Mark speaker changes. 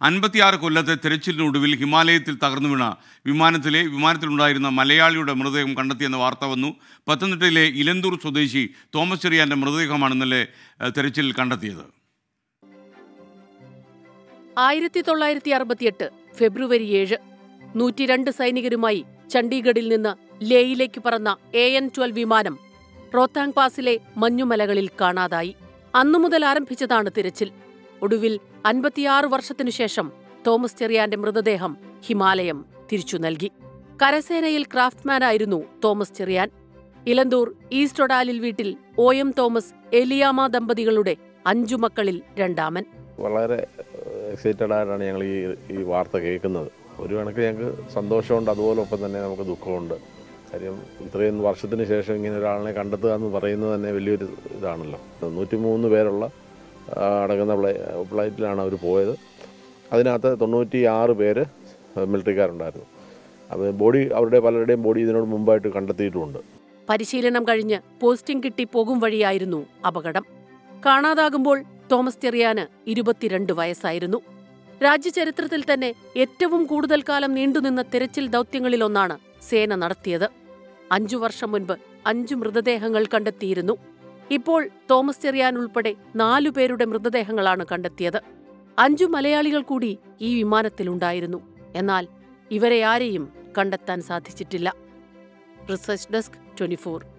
Speaker 1: അൻപത്തിയാറ് കൊല്ലത്തെ തെരച്ചിലിനൊടുവിൽ ഹിമാലയത്തിൽ തകർന്നു വീണ വിമാനത്തിലെ വിമാനത്തിലുണ്ടായിരുന്ന മലയാളിയുടെ മൃതദേഹം കണ്ടെത്തിയെന്ന വാർത്ത വന്നു പത്തനംതിട്ടയിലെ ഇലന്തൂർ സ്വദേശി തോമസ് ചെറിയാന്റെ മൃതദേഹമാണ് ഇന്നലെ ഏഹ്, തെരച്ചിലിൽ കണ്ടെത്തിയത്
Speaker 2: ആയിരത്തി തൊള്ളായിരത്തി അറുപത്തിയെട്ട് ഫെബ്രുവരി ഏഴ് നൂറ്റിരണ്ട് സൈനികരുമായി ചണ്ഡീഗഡിൽ നിന്ന് ലേയിലേക്ക് പറന്ന എ എൻ ട്വൽവ് വിമാനം റോത്താങ് പാസിലെ മഞ്ഞുമലകളിൽ കാണാതായി അന്നു മുതൽ ആരംഭിച്ചതാണ് തിരച്ചിൽ ഒടുവിൽ അൻപത്തിയാറ് വർഷത്തിനു ശേഷം തോമസ് ചെറിയാന്റെ മൃതദേഹം ഹിമാലയം തിരിച്ചു നൽകി കരസേനയിൽ ക്രാഫ്റ്റ്മാനായിരുന്നു തോമസ് ചെറിയാൻ ഇലന്തൂർ ഈസ്റ്റ് ഒഡാലിൽ വീട്ടിൽ ഒ എം തോമസ് എലിയാമ ദമ്പതികളുടെ അഞ്ചു മക്കളിൽ രണ്ടാമൻ
Speaker 3: വളരെ എക്സൈറ്റഡ് ആയിട്ടാണ് ഞങ്ങൾ ഈ ഈ വാർത്ത കേൾക്കുന്നത് ഒരു കണക്ക് ഞങ്ങൾക്ക് സന്തോഷമുണ്ട് അതുപോലെ ഒപ്പം തന്നെ നമുക്ക് ദുഃഖമുണ്ട് കാര്യം ഇത്രയും വർഷത്തിന് ശേഷം ഇങ്ങനെ ഒരാളിനെ കണ്ടെത്തുക എന്ന് പറയുന്നത് തന്നെ വലിയൊരു ഇതാണല്ലോ നൂറ്റി മൂന്ന് പേരുള്ള ആ, അടങ്ങുന്ന ഫ്ലൈ ഫ്ലൈറ്റിലാണ് അവർ പോയത് അതിനകത്ത് തൊണ്ണൂറ്റി ആറ് പേര് മിലിറ്ററിക്കാരുണ്ടായിരുന്നു അപ്പോൾ ബോഡി അവരുടെ പലരുടെയും ബോഡി ഇതിനോട് മുമ്പായിട്ട് കണ്ടെത്തിയിട്ടുമുണ്ട്
Speaker 2: പരിശീലനം കഴിഞ്ഞ് പോസ്റ്റിംഗ് കിട്ടി പോകും വഴിയായിരുന്നു അപകടം കാണാതാകുമ്പോൾ തോമസ് ചെറിയാന് ഇരുപത്തിരണ്ട് വയസ്സായിരുന്നു രാജ്യചരിത്രത്തിൽ തന്നെ ഏറ്റവും കൂടുതൽ കാലം നീണ്ടുനിന്ന തെരച്ചിൽ ദൗത്യങ്ങളിലൊന്നാണ് സേന നടത്തിയത് അഞ്ചു വർഷം മുൻപ് അഞ്ചു മൃതദേഹങ്ങൾ കണ്ടെത്തിയിരുന്നു ഇപ്പോൾ തോമസ് ചെറിയാൻ ഉൾപ്പെടെ നാലുപേരുടെ മൃതദേഹങ്ങളാണ് കണ്ടെത്തിയത് അഞ്ചു മലയാളികൾ കൂടി ഈ വിമാനത്തിലുണ്ടായിരുന്നു എന്നാൽ ഇവരെ ആരെയും കണ്ടെത്താൻ സാധിച്ചിട്ടില്ല റിസർച്ച് ഡെസ്ക് ട്വന്റി